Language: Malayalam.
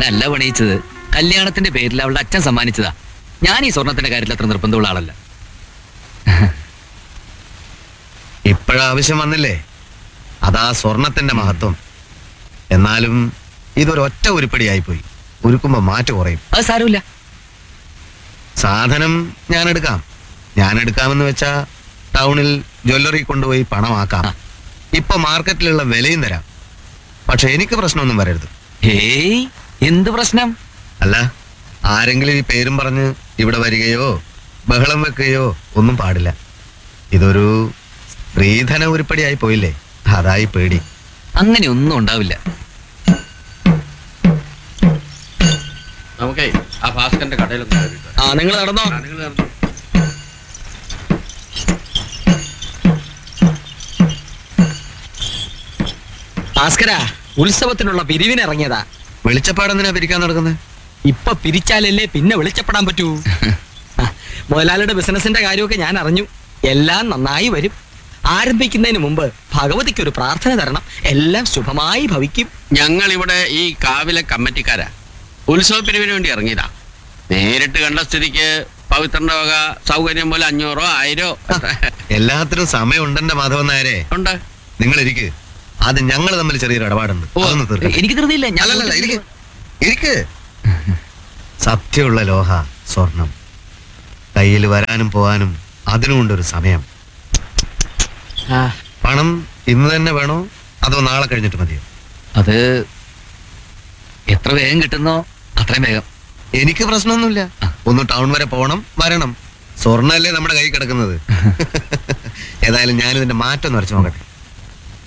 ഞാനല്ല പണിയിച്ചത് കല്യാണത്തിന്റെ പേരിൽ അവളുടെ അച്ഛൻ സമ്മാനിച്ചതാ ഞാൻ ഈ സ്വർണത്തിന്റെ കാര്യത്തിൽ അത്ര നിർബന്ധമുള്ള ആളല്ല ഇപ്പോഴാവശ്യം വന്നില്ലേ അതാ സ്വർണത്തിന്റെ മഹത്വം എന്നാലും ഇതൊരൊറ്റ ഉരുപ്പടിയായിപ്പോയി ഉരുക്കുമ്പോ മാറ്റ് കുറയും അത് സാരമില്ല സാധനം ഞാൻ എടുക്കാം ഞാൻ എടുക്കാമെന്ന് വെച്ചാ ടൗണിൽ ജ്വല്ലറി കൊണ്ടുപോയി പണമാക്കാം ഇപ്പൊ മാർക്കറ്റിലുള്ള വിലയും തരാം പക്ഷെ എനിക്ക് പ്രശ്നമൊന്നും വരരുത് ഏയ് എന്ത് പ്രശ്നം അല്ല ആരെങ്കിലും ഈ പേരും പറഞ്ഞ് ഇവിടെ വരികയോ ബഹളം വെക്കുകയോ ഒന്നും പാടില്ല ഇതൊരു സ്ത്രീധന ഉരുപ്പടിയായി പോയില്ലേ അതായി പേടി അങ്ങനെ ഒന്നും ഉണ്ടാവില്ല നമുക്കേ ആ ഭാസ്കറിന്റെ കടയിലൊന്ന് കയറിയിട്ട് വരാം. ആ നിങ്ങൾ നടന്നോ ആ, നിങ്ങൾ നടന്നോ. ഭാസ്കര ഉത്സവത്തിനുള്ള പിരിവിനിറങ്ങിയതാ വെളിച്ചപ്പാടെന്തിനാ പിരിക്കാൻ നടക്കുന്നത് ഇപ്പൊ പിരിച്ചാലല്ലേ പിന്നെ വെളിച്ചപ്പെടാൻ പറ്റൂ ആ, മുതലാളിയുടെ ബിസിനസിന്റെ കാര്യമൊക്കെ ഞാൻ അറിഞ്ഞു എല്ലാം നന്നായി വരും ആരംഭിക്കുന്നതിന് മുമ്പ് ഭഗവതിക്ക് ഒരു പ്രാർത്ഥന തരണം എല്ലാം ശുഭമായി ഭവിക്കും ഞങ്ങൾ ഇവിടെ ഈ കാവിലെ കമ്മിറ്റിക്കാരാ ഉത്സവ പിരിവിന് വേണ്ടി ഇറങ്ങിയതാ നേരിട്ട് കണ്ട സ്ഥിതിക്ക് പവിത്രന്റെ വക സൗകര്യം പോലെ അഞ്ഞൂറോ ആയിരോ എല്ലാത്തിനും സമയമുണ്ടെന്റെ മാധവൻ നായരെ ഉണ്ട് നിങ്ങൾ ഇരിക്ക് അത് ഞങ്ങൾ തമ്മിൽ ചെറിയൊരു ഇടപാടുണ്ട് ഓ, അതൊന്ന് തീർക്കട്ടെ. എനിക്ക് ധൃതിയില്ല ഞാൻ അല്ലല്ലല്ല, ഇരിക്ക്. ഇരിക്ക് സത്യമുള്ള ലോഹ സ്വർണം കയ്യിൽ വരാനും പോവാനും അതിനുമുണ്ടൊരു സമയം ആ, പണം ഇന്ന് തന്നെ വേണോ അതോ നാളെ കഴിഞ്ഞിട്ട് മതിയോ അത് എത്ര വേഗം കിട്ടുന്നോ അത്രയും വേഗം എനിക്ക് പ്രശ്നമൊന്നുമില്ല ഒന്ന് ടൗൺ വരെ പോണം വരണം സ്വർണ്ണല്ലേ നമ്മുടെ കൈ കിടക്കുന്നത് ഏതായാലും ഞാനിതിന്റെ മാറ്റം ഒന്ന് വരച്ചു നോക്കട്ടെ